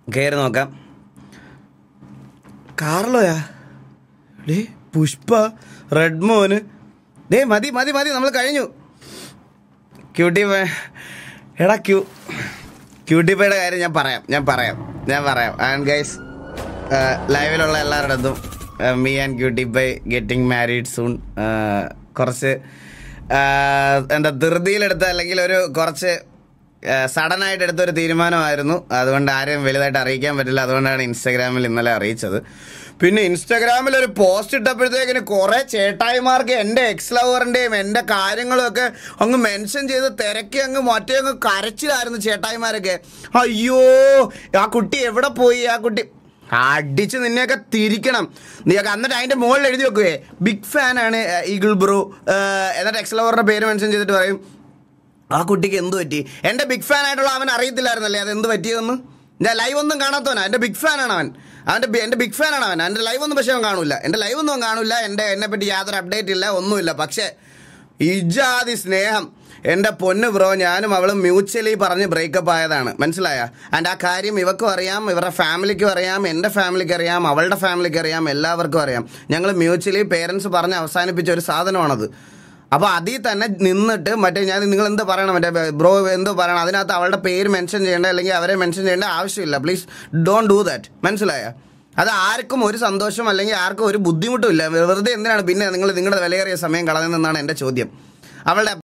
കയറി നോക്കാം കാർലോയാ ഡേ പുഷ്പ റെഡ് മോന് ഡേ മതി മതി മതി നമ്മൾ കഴിഞ്ഞു ക്യൂട്ടി പേ എടാ ക്യൂ ക്യൂട്ടി പേയുടെ കാര്യം ഞാൻ പറയാം ഞാൻ പറയാം ഞാൻ പറയാം ആൻഡ് ഗൈസ് ലൈവിലുള്ള എല്ലാവരുടെ അടുത്തും me and cutie pie getting married soon കുറച്ച് ആ, എന്താ ധൃതിയിലെടുത്ത അല്ലെങ്കിൽ ഒരു കുറച്ച് സഡൻ ആയിട്ട് എടുത്ത ഒരു തീരുമാനമായിരുന്നു അതുകൊണ്ട് ആരെയും വലുതായിട്ട് അറിയിക്കാൻ പറ്റില്ല അതുകൊണ്ടാണ് ഇൻസ്റ്റാഗ്രാമിൽ ഇന്നലെ അറിയിച്ചത് പിന്നെ ഇൻസ്റ്റാഗ്രാമിൽ ഒരു പോസ്റ്റ് ഇട്ടപ്പോഴത്തേക്കിന് കുറെ ചേട്ടായിമാർക്ക് എൻ്റെ എക്സ് ലവറിൻ്റെയും എൻ്റെ കാര്യങ്ങളും ഒക്കെ അങ്ങ് മെൻഷൻ ചെയ്ത് തിരക്കി അങ്ങ് മറ്റേ അങ്ങ് കരച്ചിലായിരുന്നു ചേട്ടായിമാരൊക്കെ അയ്യോ ആ കുട്ടി എവിടെ പോയി ആ കുട്ടി അടിച്ച് നിന്നെയൊക്കെ തിരിക്കണം നീയൊക്കെ എന്നിട്ട് അതിന്റെ മുകളിൽ എഴുതി വെക്കുവേ ബിഗ് ഫാനാണ് ഈഗിൾ ബ്രോ എന്നിട്ട് എക്സ് ലവറിന്റെ പേര് മെൻഷൻ ചെയ്തിട്ട് പറയും ആ കുട്ടിക്ക് എന്ത് പറ്റി എൻ്റെ ബിഗ് ഫാൻ ആയിട്ടുള്ള അവൻ അറിയത്തില്ലായിരുന്നല്ലേ അത് എന്ത് പറ്റിയതെന്ന് ഞാൻ ലൈവ് ഒന്നും കാണാത്തവനാ എൻ്റെ ബിഗ് ഫാനാണ് അവൻ അവൻ്റെ ബി- എൻ്റെ ബിഗ് ഫാനാണ് അവൻ എൻ്റെ ലൈവ് ഒന്നും പക്ഷേ അവൻ കാണൂല എൻ്റെ ലൈവ് ഒന്നും അവൻ കാണൂല എൻ്റെ എന്നെ പറ്റി യാതൊരു അപ്ഡേറ്റ് ഇല്ല ഒന്നുമില്ല പക്ഷേ ഇജാതി സ്നേഹം എൻ്റെ പൊന്ന് ബ്രോ ഞാനും അവളും മ്യൂച്വലി പറഞ്ഞ് ബ്രേക്കപ്പ് ആയതാണ് മനസ്സിലായ ആൻഡ് ആ കാര്യം ഇവക്കും അറിയാം ഇവരുടെ ഫാമിലിക്കും അറിയാം എൻ്റെ ഫാമിലിക്ക് അറിയാം അവളുടെ ഫാമിലിക്ക് അറിയാം എല്ലാവർക്കും അറിയാം ഞങ്ങൾ മ്യൂച്വലി പേരൻസ് പറഞ്ഞ് അവസാനിപ്പിച്ച ഒരു സാധനമാണത് അപ്പോൾ അതിൽ തന്നെ നിന്നിട്ട് മറ്റേ ഞാൻ നിങ്ങൾ എന്ത് പറയണം മറ്റേ ബ്രോ എന്തോ പറയണം അതിനകത്ത് അവളുടെ പേര് മെൻഷൻ ചെയ്യേണ്ട അല്ലെങ്കിൽ അവരെ മെൻഷൻ ചെയ്യേണ്ട ആവശ്യമില്ല പ്ലീസ് ഡോണ്ട് ഡൂ ദാറ്റ് മനസ്സിലായ അത് ആർക്കും ഒരു സന്തോഷം അല്ലെങ്കിൽ ആർക്കും ഒരു ബുദ്ധിമുട്ടും ഇല്ല വെറുതെ എന്തിനാണ് പിന്നെ നിങ്ങൾ നിങ്ങളുടെ വിലയേറിയ സമയം കളയുന്നതെന്നാണ് എൻ്റെ ചോദ്യം അവളുടെ